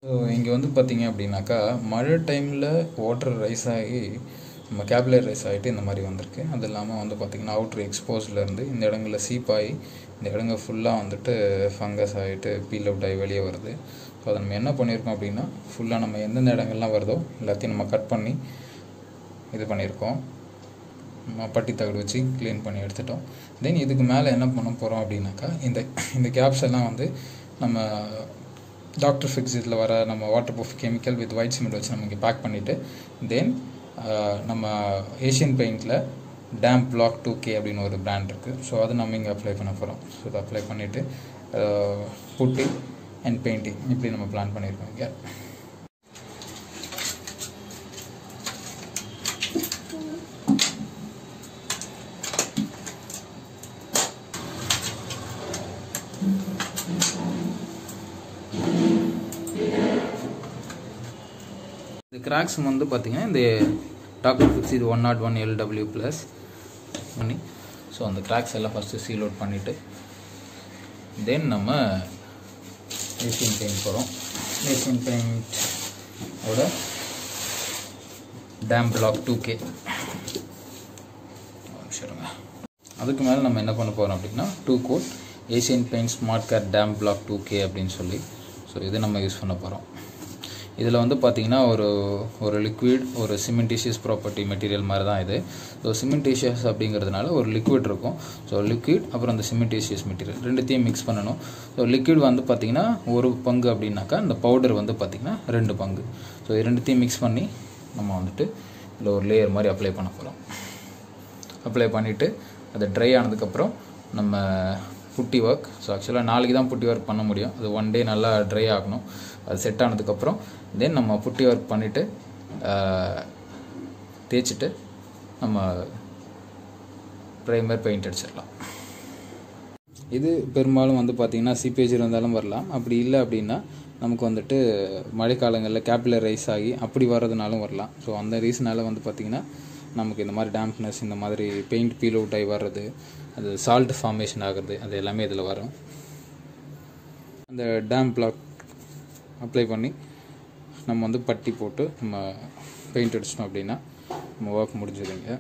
so இங்கே வந்து பார்த்தீங்க அப்படின்னாக்கா மழை டைமில் வாட்டர் ரைஸ் ஆகி நம்ம கேபிலரி ரைஸ் ஆகிட்டு இந்த மாதிரி வந்திருக்கு அது இல்லாமல் வந்து பார்த்திங்கன்னா அவுட்ரு எக்ஸ்போஸ்லேருந்து இந்த இடங்களில் சீப்பாகி இந்த இடங்க ஃபுல்லாக வந்துட்டு ஃபங்கஸ் ஆகிட்டு பீல் அவுட் ஆகி வெளியே வருது ஸோ அதை நம்ம என்ன பண்ணியிருக்கோம் அப்படின்னா ஃபுல்லாக நம்ம எந்தெந்த இடங்கள்லாம் வருதோ எல்லாத்தையும் நம்ம கட் பண்ணி இது பண்ணியிருக்கோம் நம்ம பட்டி தகடு வச்சு க்ளீன் பண்ணி எடுத்துட்டோம் தென் இதுக்கு மேலே என்ன பண்ண போகிறோம் அப்படின்னாக்கா இந்த இந்த கேப்ஸ் எல்லாம் வந்து நம்ம டாக்டர் ஃபிக்ஸ் இதில் வர நம்ம water proof chemical with white cement வச்சு நம்ம இங்கே பேக் பண்ணிவிட்டு தென் நம்ம ஏஷியன் பெயிண்டில் டேம் பிளாக் டூ கே அப்படின்னு ஒரு பிராண்ட் இருக்குது ஸோ அது நம்ம இங்கே அப்ளை பண்ண போகிறோம் ஸோ இதை அப்ளை பண்ணிவிட்டு புட்டி அண்ட் பெயிண்டிங் இப்படி நம்ம பிளான் பண்ணியிருக்கோம் இங்கே இந்த கிராக்ஸ் வந்து பார்த்தீங்கன்னா இந்த டாக்டர் ஃபிக்ஸ் இது one not one LW plus பண்ணி ஸோ அந்த கிராக்ஸ் எல்லாம் ஃபஸ்ட்டு சீல் அவுட் பண்ணிவிட்டு தென் நம்ம ஏசியன் பெயிண்ட் போகிறோம் ஏசியன் பெயிண்ட் ஓட டேம் பிளாக் டூ கே சரிங்க அதுக்கு மேலே நம்ம என்ன பண்ண போகிறோம் அப்படின்னா two coat Asian paint smart care damp block two K அப்படின்னு சொல்லி ஸோ இது நம்ம யூஸ் பண்ண போகிறோம் இதில் வந்து பார்த்திங்கன்னா ஒரு ஒரு லிக்விட் ஒரு சிமெண்டீஷியஸ் ப்ராப்பர்ட்டி மெட்டீரியல் மாதிரி தான் இது ஸோ சிமெண்டீஷியஸ் அப்படிங்கிறதுனால ஒரு லிக்விட் இருக்கும் ஸோ லிக்விட் அப்புறம் அந்த சிமெண்டீஷியஸ் மெட்டீரியல் ரெண்டுத்தையும் மிக்ஸ் பண்ணணும் ஸோ லிக்விட் வந்து பார்த்திங்கன்னா ஒரு பங்கு அப்படின்னாக்கா அந்த பவுடர் வந்து பார்த்திங்கன்னா ரெண்டு பங்கு ஸோ இது ரெண்டுத்தையும் மிக்ஸ் பண்ணி நம்ம வந்துட்டு இதில் ஒரு லேயர் மாதிரி அப்ளை பண்ண போகிறோம் அப்ளை பண்ணிவிட்டு அது ட்ரை ஆனதுக்கப்புறம் நம்ம புட்டி ஒர்க் ஸோ ஆக்சுவலாக நாளைக்கு தான் புட்டி ஒர்க் பண்ண முடியும் அது ஒன் டே நல்லா ட்ரை ஆகணும் அது செட் ஆனதுக்கப்புறம் தென் நம்ம புட்டி ஒர்க் பண்ணிவிட்டு தேய்ச்சிட்டு நம்ம ப்ரைமர் பெயிண்ட் அடிச்சிடலாம் இது பெரும்பாலும் வந்து பார்த்திங்கன்னா சிபேஜ் இருந்தாலும் வரலாம் அப்படி இல்லை அப்படின்னா நமக்கு வந்துட்டு மழைக்காலங்களில் கேபிலர் ரைஸ் ஆகி அப்படி வர்றதுனாலும் வரலாம் ஸோ அந்த ரீசனால் வந்து பார்த்திங்கன்னா நமக்கு இந்த மாதிரி டேம்ப்னஸ் இந்த மாதிரி பெயிண்ட் பீல் அவுட் ஆகி வர்றது அது சால்ட் ஃபார்மேஷன் ஆகுறது அது எல்லாமே இதில் வரும் அந்த டேம் பிளாக் அப்ளை பண்ணி நம்ம வந்து பட்டி போட்டு நம்ம பெயிண்ட் அடிச்சிட்டோம் அப்படின்னா நம்ம ஒர்க் முடிஞ்சதுங்க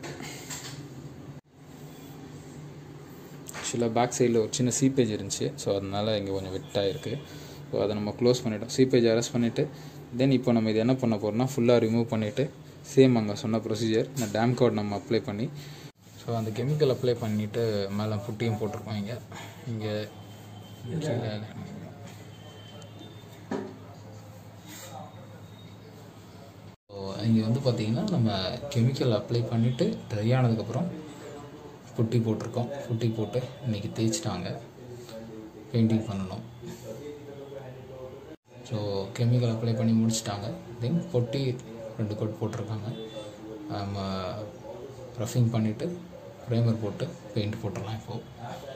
ஆக்சுவலாக பேக் சைடில் ஒரு சின்ன சீப்பேஜ் இருந்துச்சு ஸோ அதனால் இங்கே கொஞ்சம் வெட்டாக இருக்குது ஸோ அதை நம்ம க்ளோஸ் பண்ணிட்டோம் சீப்பேஜ் அரெஸ்ட் பண்ணிவிட்டு தென் இப்போ நம்ம இது என்ன பண்ண போகிறோம்னா ஃபுல்லாக ரிமூவ் பண்ணிவிட்டு சேம் அங்கே சொன்ன ப்ரொசீஜர் இந்த டேம் கோட் நம்ம அப்ளை பண்ணி ஸோ அந்த கெமிக்கல் அப்ளை பண்ணிவிட்டு மேலே புட்டியும் போட்டிருக்கோம் இங்கே இங்கே ஸோ இங்கே வந்து பார்த்திங்கன்னா நம்ம கெமிக்கல் அப்ளை பண்ணிவிட்டு ட்ரை ஆனதுக்கப்புறம் புட்டி போட்டிருக்கோம் புட்டி போட்டு இன்றைக்கி தேய்ச்சிட்டாங்க பெயிண்டிங் பண்ணணும் ஸோ கெமிக்கல் அப்ளை பண்ணி முடிச்சிட்டாங்க தென் பொட்டி ரெண்டு கோட் போட்டிருக்காங்க நம்ம ரஃபிங் பண்ணிவிட்டு ப்ரைமர் போட்டு பெயிண்ட் போட்டுடலாம் இப்போது